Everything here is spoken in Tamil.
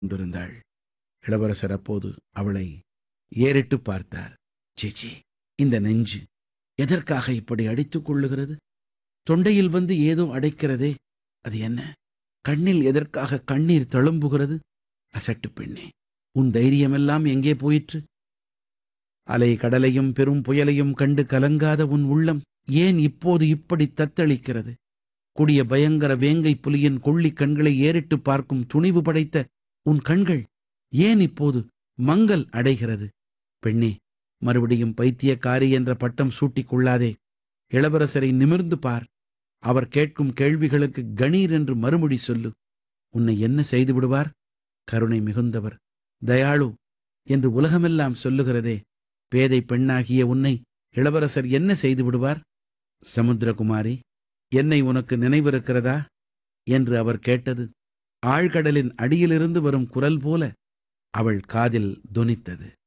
கொண்டிருந்தாள் இளவரசர் அப்போது அவளை ஏறிட்டு பார்த்தார் சீச்சி இந்த நெஞ்சு எதற்காக இப்படி அடித்துக் கொள்ளுகிறது தொண்டையில் வந்து ஏதோ அடைக்கிறதே அது என்ன கண்ணில் எதற்காக கண்ணீர் தழும்புகிறது அசட்டு பெண்ணே உன் தைரியமெல்லாம் எங்கே போயிற்று அலை கடலையும் பெரும் புயலையும் கண்டு கலங்காத உன் உள்ளம் ஏன் இப்போது இப்படி தத்தளிக்கிறது கொடிய பயங்கர வேங்கை புலியின் கொள்ளிக் கண்களை ஏறிட்டு பார்க்கும் துணிவு படைத்த உன் கண்கள் ஏன் இப்போது மங்கல் அடைகிறது பெண்ணே மறுபடியும் பைத்தியக்காரி என்ற பட்டம் சூட்டிக் கொள்ளாதே இளவரசரை நிமிர்ந்து பார் அவர் கேட்கும் கேள்விகளுக்கு கணீர் என்று மறுமொழி சொல்லு உன்னை என்ன செய்து விடுவார் கருணை மிகுந்தவர் தயாளு என்று உலகமெல்லாம் சொல்லுகிறதே பேதை பெண்ணாகிய உன்னை இளவரசர் என்ன செய்து விடுவார் சமுத்திரகுமாரி என்னை உனக்கு நினைவிருக்கிறதா என்று அவர் கேட்டது ஆழ்கடலின் அடியிலிருந்து வரும் குரல் போல அவள் காதில் தொனித்தது